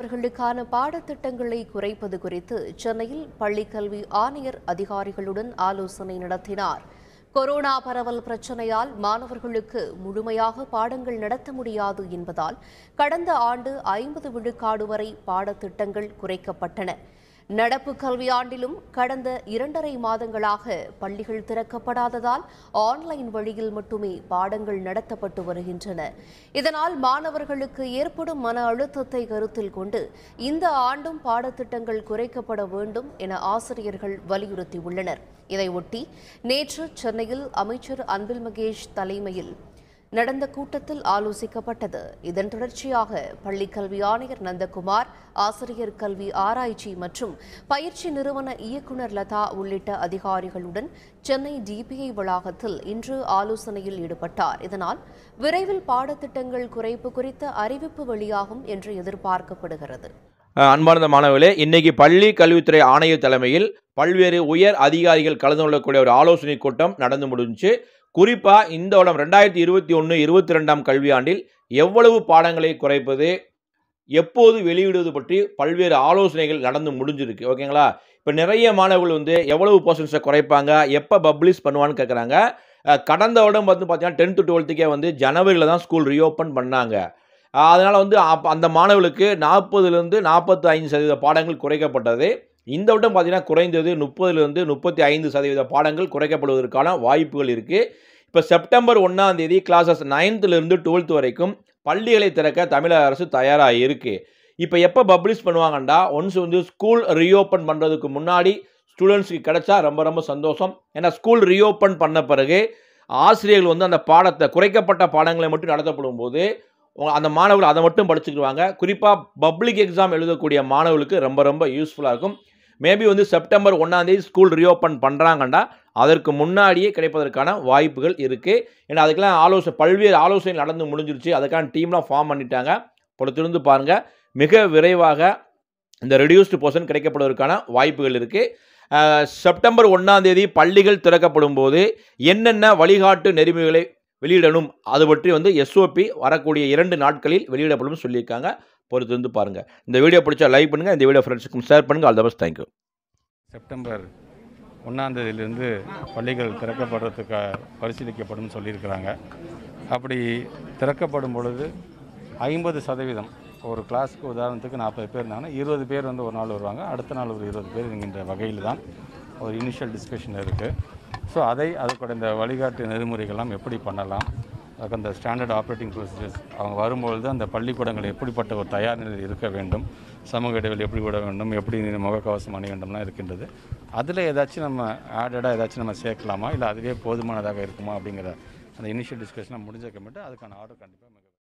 மாணவர்களுக்கான பாடத்திட்டங்களை குறைப்பது குறித்து சென்னையில் பள்ளிக்கல்வி ஆணையர் அதிகாரிகளுடன் ஆலோசனை நடத்தினார் கொரோனா பரவல் பிரச்சனையால் மாணவர்களுக்கு முழுமையாக பாடங்கள் நடத்த முடியாது என்பதால் கடந்த ஆண்டு ஐம்பது விழுக்காடு வரை பாடத்திட்டங்கள் குறைக்கப்பட்டன நடப்பு கல்வியாண்டிலும் கடந்த இரண்டரை மாதங்களாக பள்ளிகள் திறக்கப்படாததால் ஆன்லைன் வழியில் மட்டுமே பாடங்கள் நடத்தப்பட்டு வருகின்றன இதனால் மாணவர்களுக்கு ஏற்படும் மன அழுத்தத்தை கருத்தில் கொண்டு இந்த ஆண்டும் பாடத்திட்டங்கள் குறைக்கப்பட வேண்டும் என ஆசிரியர்கள் வலியுறுத்தியுள்ளனர் இதையொட்டி நேற்று சென்னையில் அமைச்சர் அன்பில் மகேஷ் தலைமையில் நடந்த கூட்டத்தில் ஆலோசிக்கப்பட்டது இதன் தொடர்ச்சியாக பள்ளிக் கல்வி ஆணையர் நந்தகுமார் ஆசிரியர் கல்வி ஆராய்ச்சி மற்றும் பயிற்சி நிறுவன இயக்குநர் லதா உள்ளிட்ட அதிகாரிகளுடன் சென்னை டிபிஐ வளாகத்தில் இன்று ஆலோசனையில் ஈடுபட்டார் இதனால் விரைவில் பாடத்திட்டங்கள் குறைப்பு குறித்த அறிவிப்பு வெளியாகும் என்று எதிர்பார்க்கப்படுகிறது அஹ் அன்பார்ந்த மாணவர்களே இன்னைக்கு பள்ளி கல்வித்துறை ஆணையர் தலைமையில் பல்வேறு உயர் அதிகாரிகள் கலந்து கொள்ளக்கூடிய ஒரு ஆலோசனை கூட்டம் நடந்து முடிஞ்சுச்சு குறிப்பாக இந்த வருடம் ரெண்டாயிரத்தி இருபத்தி ஒன்று இருபத்தி ரெண்டாம் கல்வியாண்டில் எவ்வளவு பாடங்களை குறைப்பது எப்போது வெளியிடுவது பற்றி பல்வேறு ஆலோசனைகள் நடந்து முடிஞ்சிருக்கு ஓகேங்களா இப்போ நிறைய மாணவர்கள் வந்து எவ்வளவு பர்சன்ட்ஸை குறைப்பாங்க எப்போ பப்ளிஷ் பண்ணுவான்னு கேட்குறாங்க அஹ் கடந்த வருடம் வந்து பார்த்தீங்கன்னா டென்த்து டுவெல்த்துக்கே வந்து ஜனவரியில் தான் ஸ்கூல் ரீஓப்பன் பண்ணாங்க அதனால் வந்து அப்ப அந்த மாணவர்களுக்கு நாற்பதுலேருந்து நாற்பத்தி ஐந்து சதவீத பாடங்கள் குறைக்கப்பட்டது இந்த வருடம் பார்த்தீங்கன்னா குறைந்தது முப்பதுலேருந்து முப்பத்தி ஐந்து சதவீத பாடங்கள் குறைக்கப்படுவதற்கான வாய்ப்புகள் இருக்குது இப்போ செப்டம்பர் ஒன்றாம் தேதி கிளாஸஸ் நைன்த்துலேருந்து டுவெல்த் வரைக்கும் பள்ளிகளை திறக்க தமிழக அரசு தயாராக இருக்குது இப்போ எப்போ பப்ளிஷ் பண்ணுவாங்கண்டா ஒன்ஸ் வந்து ஸ்கூல் ரீஓப்பன் பண்ணுறதுக்கு முன்னாடி ஸ்டூடெண்ட்ஸ்க்கு கிடைச்சா ரொம்ப ரொம்ப சந்தோஷம் ஏன்னா ஸ்கூல் ரீஓப்பன் பண்ண பிறகு ஆசிரியர்கள் வந்து அந்த பாடத்தை குறைக்கப்பட்ட பாடங்களை மட்டும் நடத்தப்படும் போது உங்க- அந்த மாணவர்கள் அதை மட்டும் படிச்சுக்குவாங்க குறிப்பாக பப்ளிக் எக்ஸாம் எழுதக்கூடிய மாணவர்களுக்கு ரொம்ப ரொம்ப யூஸ்ஃபுல்லாக இருக்கும் மேபி வந்து செப்டம்பர் ஒன்றாந்தேதி ஸ்கூல் ரீஓப்பன் பண்ணுறாங்கண்டா அதற்கு முன்னாடியே கிடைப்பதற்கான வாய்ப்புகள் இருக்குது ஏன்னா அதுக்கெல்லாம் ஆலோசனை பல்வேறு ஆலோசனை நடந்து முடிஞ்சிருச்சு அதுக்கான டீம்லாம் ஃபார்ம் பண்ணிட்டாங்க பொறுத்திருந்து பாருங்கள் மிக விரைவாக இந்த ரெடியூஸ்டு போர்ஷன் கிடைக்கப்படுவதற்கான வாய்ப்புகள் இருக்குது செப்டம்பர் ஒன்றாம் தேதி பள்ளிகள் திறக்கப்படும் போது என்னென்ன வழிகாட்டு நெறிமுறைகளை வெளியிடணும் அது பற்றி வந்து எஸ்ஓபி வரக்கூடிய இரண்டு நாட்களில் வெளியிடப்படும் சொல்லியிருக்காங்க பொறுத்து வந்து பாருங்கள் இந்த வீடியோ பிடிச்சா லைக் பண்ணுங்கள் இந்த வீடியோ ஃப்ரெண்ட்ஸுக்கும் ஷேர் பண்ணுங்கள் all the best thank you September ஒன்றாந்தேதியிலிருந்து பள்ளிகள் திறக்கப்படுறதுக்கு பரிசீலிக்கப்படும் சொல்லியிருக்கிறாங்க அப்படி திறக்கப்படும் பொழுது ஐம்பது சதவீதம் ஒரு கிளாஸுக்கு உதாரணத்துக்கு நாற்பது பேர் இருந்தாங்கன்னா இருபது பேர் வந்து ஒரு நாள் வருவாங்க அடுத்த நாள் ஒரு இருபது பேர் என்கின்ற வகையில் தான் ஒரு இனிஷியல் டிஸ்கஷன் இருக்குது ஸோ அதை அதுக்கூட இந்த வழிகாட்டு நெறிமுறைகள்லாம் எப்படி பண்ணலாம் அதுக்கு அந்த ஸ்டாண்டர்ட் ஆப்ரேட்டிங் ப்ரொசீஜர்ஸ் அவங்க வரும்பொழுது அந்த பள்ளிக்கூடங்கள் எப்படிப்பட்ட ஒரு தயார் நிலையில் இருக்க வேண்டும் சமூக இடைவெளி எப்படி விட வேண்டும் எப்படி முகக்கவசம் அணிய வேண்டும்லாம் இருக்கின்றது அதில் ஏதாச்சும் நம்ம ஆடடாக ஏதாச்சும் நம்ம சேர்க்கலாமா இல்லை அதுவே போதுமானதாக இருக்குமா அப்படிங்கிற அந்த இனிஷியல் டிஸ்கஷனை முடிஞ்சக்கமிட்டு அதுக்கான ஆர்டர் கண்டிப்பாக மிக